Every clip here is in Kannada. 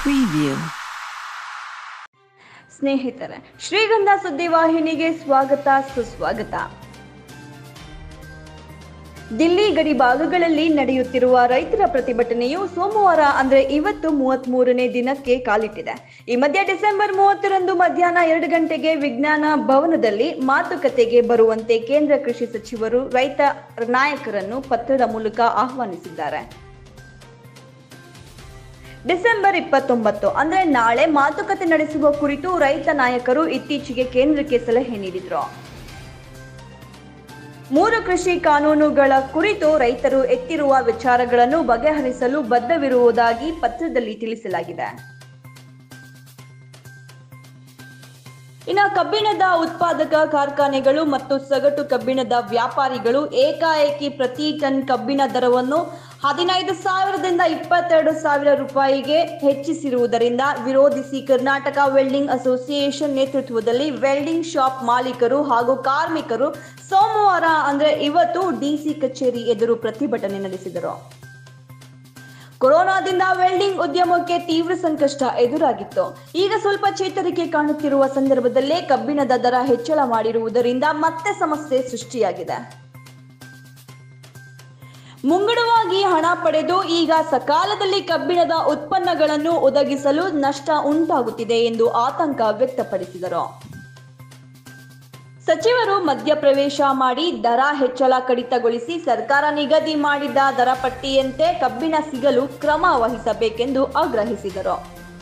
Preview. ಸ್ನೇಹಿತರೆ ಶ್ರೀಗಂಧ ಸುದ್ದಿವಾಹಿನಿಗೆ ಸ್ವಾಗತ ಸುಸ್ವಾಗತ ದಿಲ್ಲಿ ಗಡಿ ಭಾಗಗಳಲ್ಲಿ ನಡೆಯುತ್ತಿರುವ ರೈತರ ಪ್ರತಿಭಟನೆಯು ಸೋಮವಾರ ಅಂದ್ರೆ ಇವತ್ತು ಮೂವತ್ತ್ ಮೂರನೇ ದಿನಕ್ಕೆ ಕಾಲಿಟ್ಟಿದೆ ಈ ಮಧ್ಯೆ ಡಿಸೆಂಬರ್ ಮೂವತ್ತರಂದು ಮಧ್ಯಾಹ್ನ ಎರಡು ಗಂಟೆಗೆ ವಿಜ್ಞಾನ ಭವನದಲ್ಲಿ ಮಾತುಕತೆಗೆ ಬರುವಂತೆ ಕೇಂದ್ರ ಕೃಷಿ ಸಚಿವರು ರೈತ ನಾಯಕರನ್ನು ಪತ್ರದ ಮೂಲಕ ಆಹ್ವಾನಿಸಿದ್ದಾರೆ ಡಿಸೆಂಬರ್ ಇಪ್ಪತ್ತೊಂಬತ್ತು ಅಂದ್ರೆ ನಾಳೆ ಮಾತುಕತೆ ನಡೆಸುವ ಕುರಿತು ರೈತ ನಾಯಕರು ಇತ್ತೀಚೆಗೆ ಕೇಂದ್ರಕ್ಕೆ ಸಲಹೆ ನೀಡಿದ್ರು ಮೂರು ಕೃಷಿ ಕಾನೂನುಗಳ ಕುರಿತು ರೈತರು ಎತ್ತಿರುವ ವಿಚಾರಗಳನ್ನು ಬಗೆಹರಿಸಲು ಬದ್ಧವಿರುವುದಾಗಿ ಪತ್ರದಲ್ಲಿ ತಿಳಿಸಲಾಗಿದೆ ಇನ್ನು ಕಬ್ಬಿಣದ ಉತ್ಪಾದಕ ಕಾರ್ಖಾನೆಗಳು ಮತ್ತು ಸಗಟು ಕಬ್ಬಿಣದ ವ್ಯಾಪಾರಿಗಳು ಏಕಾಏಕಿ ಪ್ರತಿ ಟನ್ ಕಬ್ಬಿಣ ದರವನ್ನು ಹದಿನೈದು ಸಾವಿರದಿಂದ ಇಪ್ಪತ್ತೆರಡು ಸಾವಿರ ರೂಪಾಯಿಗೆ ಹೆಚ್ಚಿಸಿರುವುದರಿಂದ ವಿರೋಧಿಸಿ ಕರ್ನಾಟಕ ವೆಲ್ಡಿಂಗ್ ಅಸೋಸಿಯೇಷನ್ ನೇತೃತ್ವದಲ್ಲಿ ವೆಲ್ಡಿಂಗ್ ಶಾಪ್ ಮಾಲೀಕರು ಹಾಗೂ ಕಾರ್ಮಿಕರು ಸೋಮವಾರ ಅಂದ್ರೆ ಇವತ್ತು ಡಿಸಿ ಕಚೇರಿ ಎದುರು ಪ್ರತಿಭಟನೆ ನಡೆಸಿದರು ಕೊರೋನಾದಿಂದ ವೆಲ್ಡಿಂಗ್ ಉದ್ಯಮಕ್ಕೆ ತೀವ್ರ ಸಂಕಷ್ಟ ಎದುರಾಗಿತ್ತು ಈಗ ಸ್ವಲ್ಪ ಚೇತರಿಕೆ ಕಾಣುತ್ತಿರುವ ಸಂದರ್ಭದಲ್ಲೇ ಕಬ್ಬಿಣದ ದರ ಹೆಚ್ಚಳ ಮಾಡಿರುವುದರಿಂದ ಮತ್ತೆ ಸಮಸ್ಯೆ ಸೃಷ್ಟಿಯಾಗಿದೆ ಮುಂಗಡವಾಗಿ ಹಣ ಪಡೆದು ಈಗ ಸಕಾಲದಲ್ಲಿ ಕಬ್ಬಿಣದ ಉತ್ಪನ್ನಗಳನ್ನು ಒದಗಿಸಲು ನಷ್ಟ ಉಂಟಾಗುತ್ತಿದೆ ಎಂದು ಆತಂಕ ವ್ಯಕ್ತಪಡಿಸಿದರು ಸಚಿವರು ಮಧ್ಯಪ್ರವೇಶ ಮಾಡಿ ದರ ಹೆಚ್ಚಳ ಕಡಿತಗೊಳಿಸಿ ಸರ್ಕಾರ ನಿಗದಿ ಮಾಡಿದ ದರ ಪಟ್ಟಿಯಂತೆ ಕಬ್ಬಿಣ ಸಿಗಲು ಕ್ರಮ ವಹಿಸಬೇಕೆಂದು ಆಗ್ರಹಿಸಿದರು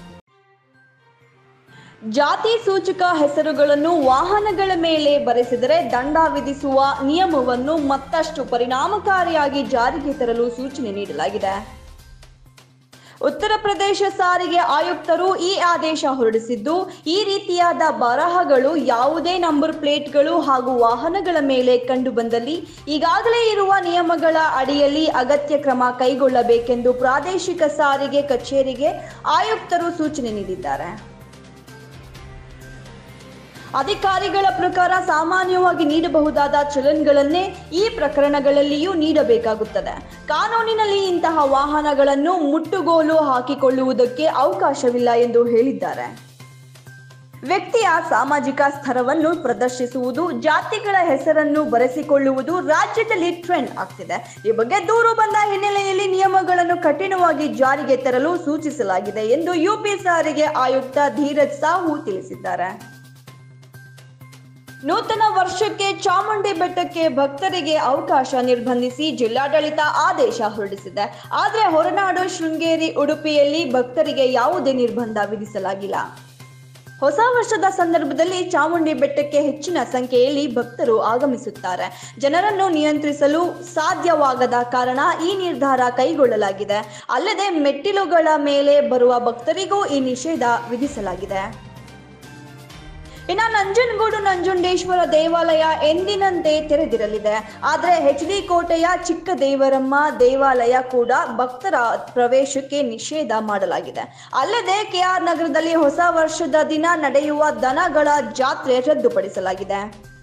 ಜಾತಿ ಸೂಚಕ ಹೆಸರುಗಳನ್ನು ವಾಹನಗಳ ಮೇಲೆ ಬರೆಸಿದರೆ ದಂಡ ವಿಧಿಸುವ ನಿಯಮವನ್ನು ಮತ್ತಷ್ಟು ಪರಿಣಾಮಕಾರಿಯಾಗಿ ಜಾರಿಗೆ ತರಲು ಸೂಚನೆ ನೀಡಲಾಗಿದೆ ಉತ್ತರ ಪ್ರದೇಶ ಸಾರಿಗೆ ಆಯುಕ್ತರು ಈ ಆದೇಶ ಹೊರಡಿಸಿದ್ದು ಈ ರೀತಿಯಾದ ಬರಹಗಳು ಯಾವುದೇ ನಂಬರ್ ಪ್ಲೇಟ್ಗಳು ಹಾಗೂ ವಾಹನಗಳ ಮೇಲೆ ಕಂಡುಬಂದಲ್ಲಿ ಈಗಾಗಲೇ ಇರುವ ನಿಯಮಗಳ ಅಡಿಯಲ್ಲಿ ಅಗತ್ಯ ಕ್ರಮ ಕೈಗೊಳ್ಳಬೇಕೆಂದು ಪ್ರಾದೇಶಿಕ ಸಾರಿಗೆ ಕಚೇರಿಗೆ ಆಯುಕ್ತರು ಸೂಚನೆ ನೀಡಿದ್ದಾರೆ ಅಧಿಕಾರಿಗಳ ಪ್ರಕಾರ ಸಾಮಾನ್ಯವಾಗಿ ನೀಡಬಹುದಾದ ಚಲನ್ಗಳನ್ನೇ ಈ ಪ್ರಕರಣಗಳಲ್ಲಿಯೂ ನೀಡಬೇಕಾಗುತ್ತದೆ ಕಾನೂನಿನಲ್ಲಿ ಇಂತಹ ವಾಹನಗಳನ್ನು ಮುಟ್ಟುಗೋಲು ಹಾಕಿಕೊಳ್ಳುವುದಕ್ಕೆ ಅವಕಾಶವಿಲ್ಲ ಎಂದು ಹೇಳಿದ್ದಾರೆ ವ್ಯಕ್ತಿಯ ಸಾಮಾಜಿಕ ಸ್ತರವನ್ನು ಪ್ರದರ್ಶಿಸುವುದು ಜಾತಿಗಳ ಹೆಸರನ್ನು ಬರೆಸಿಕೊಳ್ಳುವುದು ರಾಜ್ಯದಲ್ಲಿ ಟ್ರೆಂಡ್ ಆಗ್ತಿದೆ ಈ ಬಗ್ಗೆ ದೂರು ಬಂದ ಹಿನ್ನೆಲೆಯಲ್ಲಿ ನಿಯಮಗಳನ್ನು ಕಠಿಣವಾಗಿ ಜಾರಿಗೆ ತರಲು ಸೂಚಿಸಲಾಗಿದೆ ಎಂದು ಯುಪಿ ಸಾರಿಗೆ ಆಯುಕ್ತ ಧೀರಜ್ ಸಾಹು ತಿಳಿಸಿದ್ದಾರೆ ನೂತನ ವರ್ಷಕ್ಕೆ ಚಾಮುಂಡಿ ಬೆಟ್ಟಕ್ಕೆ ಭಕ್ತರಿಗೆ ಅವಕಾಶ ನಿರ್ಬಂಧಿಸಿ ಜಿಲ್ಲಾಡಳಿತ ಆದೇಶ ಹೊರಡಿಸಿದೆ ಆದರೆ ಹೊರನಾಡು ಶೃಂಗೇರಿ ಉಡುಪಿಯಲ್ಲಿ ಭಕ್ತರಿಗೆ ಯಾವುದೇ ನಿರ್ಬಂಧ ವಿಧಿಸಲಾಗಿಲ್ಲ ಹೊಸ ವರ್ಷದ ಸಂದರ್ಭದಲ್ಲಿ ಚಾಮುಂಡಿ ಬೆಟ್ಟಕ್ಕೆ ಹೆಚ್ಚಿನ ಸಂಖ್ಯೆಯಲ್ಲಿ ಭಕ್ತರು ಆಗಮಿಸುತ್ತಾರೆ ಜನರನ್ನು ನಿಯಂತ್ರಿಸಲು ಸಾಧ್ಯವಾಗದ ಕಾರಣ ಈ ನಿರ್ಧಾರ ಕೈಗೊಳ್ಳಲಾಗಿದೆ ಅಲ್ಲದೆ ಮೆಟ್ಟಿಲುಗಳ ಮೇಲೆ ಬರುವ ಭಕ್ತರಿಗೂ ಈ ನಿಷೇಧ ವಿಧಿಸಲಾಗಿದೆ ಇನ್ನು ನಂಜನಗೂಡು ನಂಜುಂಡೇಶ್ವರ ದೇವಾಲಯ ಎಂದಿನಂತೆ ತೆರೆದಿರಲಿದೆ ಆದರೆ ಎಚ್ ಡಿ ಕೋಟೆಯ ಚಿಕ್ಕ ದೇವರಮ್ಮ ದೇವಾಲಯ ಕೂಡ ಭಕ್ತರ ಪ್ರವೇಶಕ್ಕೆ ನಿಷೇಧ ಮಾಡಲಾಗಿದೆ ಅಲ್ಲದೆ ಕೆಆರ್ ನಗರದಲ್ಲಿ ಹೊಸ ವರ್ಷದ ದಿನ ನಡೆಯುವ ದನಗಳ ಜಾತ್ರೆ ರದ್ದುಪಡಿಸಲಾಗಿದೆ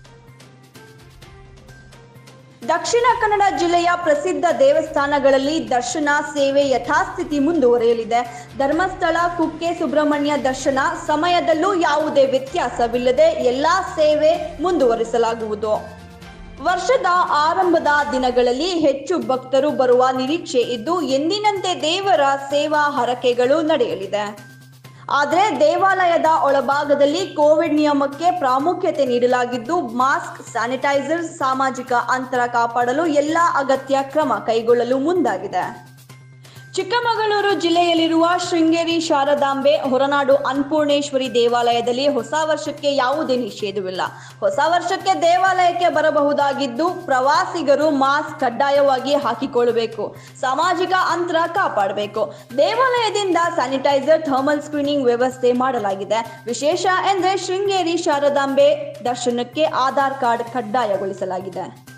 ದಕ್ಷಿಣ ಕನ್ನಡ ಜಿಲ್ಲೆಯ ಪ್ರಸಿದ್ಧ ದೇವಸ್ಥಾನಗಳಲ್ಲಿ ದರ್ಶನ ಸೇವೆ ಯಥಾಸ್ಥಿತಿ ಮುಂದುವರೆಯಲಿದೆ ಧರ್ಮಸ್ಥಳ ಕುಕ್ಕೆ ಸುಬ್ರಹ್ಮಣ್ಯ ದರ್ಶನ ಸಮಯದಲ್ಲೂ ಯಾವುದೇ ವ್ಯತ್ಯಾಸವಿಲ್ಲದೆ ಎಲ್ಲಾ ಸೇವೆ ಮುಂದುವರಿಸಲಾಗುವುದು ವರ್ಷದ ಆರಂಭದ ದಿನಗಳಲ್ಲಿ ಹೆಚ್ಚು ಭಕ್ತರು ಬರುವ ನಿರೀಕ್ಷೆ ಇದ್ದು ಎಂದಿನಂತೆ ದೇವರ ಸೇವಾ ಹರಕೆಗಳು ನಡೆಯಲಿದೆ ಆದರೆ ದೇವಾಲಯದ ಒಳಭಾಗದಲ್ಲಿ ಕೋವಿಡ್ ನಿಯಮಕ್ಕೆ ಪ್ರಾಮುಖ್ಯತೆ ನೀಡಲಾಗಿದ್ದು ಮಾಸ್ಕ್ ಸ್ಯಾನಿಟೈಸರ್ ಸಾಮಾಜಿಕ ಅಂತರ ಕಾಪಾಡಲು ಎಲ್ಲ ಅಗತ್ಯ ಕ್ರಮ ಕೈಗೊಳ್ಳಲು ಮುಂದಾಗಿದೆ ಚಿಕ್ಕಮಗಳೂರು ಜಿಲ್ಲೆಯಲ್ಲಿರುವ ಶೃಂಗೇರಿ ಶಾರದಾಂಬೆ ಹೊರನಾಡು ಅನ್ನಪೂರ್ಣೇಶ್ವರಿ ದೇವಾಲಯದಲ್ಲಿ ಹೊಸ ವರ್ಷಕ್ಕೆ ಯಾವುದೇ ನಿಷೇಧವಿಲ್ಲ ಹೊಸ ವರ್ಷಕ್ಕೆ ದೇವಾಲಯಕ್ಕೆ ಬರಬಹುದಾಗಿದ್ದು ಪ್ರವಾಸಿಗರು ಮಾಸ್ಕ್ ಕಡ್ಡಾಯವಾಗಿ ಹಾಕಿಕೊಳ್ಳಬೇಕು ಸಾಮಾಜಿಕ ಅಂತರ ಕಾಪಾಡಬೇಕು ದೇವಾಲಯದಿಂದ ಸ್ಯಾನಿಟೈಸರ್ ಥರ್ಮಲ್ ಸ್ಕ್ರೀನಿಂಗ್ ವ್ಯವಸ್ಥೆ ಮಾಡಲಾಗಿದೆ ವಿಶೇಷ ಎಂದರೆ ಶೃಂಗೇರಿ ಶಾರದಾಂಬೆ ದರ್ಶನಕ್ಕೆ ಆಧಾರ್ ಕಾರ್ಡ್ ಕಡ್ಡಾಯಗೊಳಿಸಲಾಗಿದೆ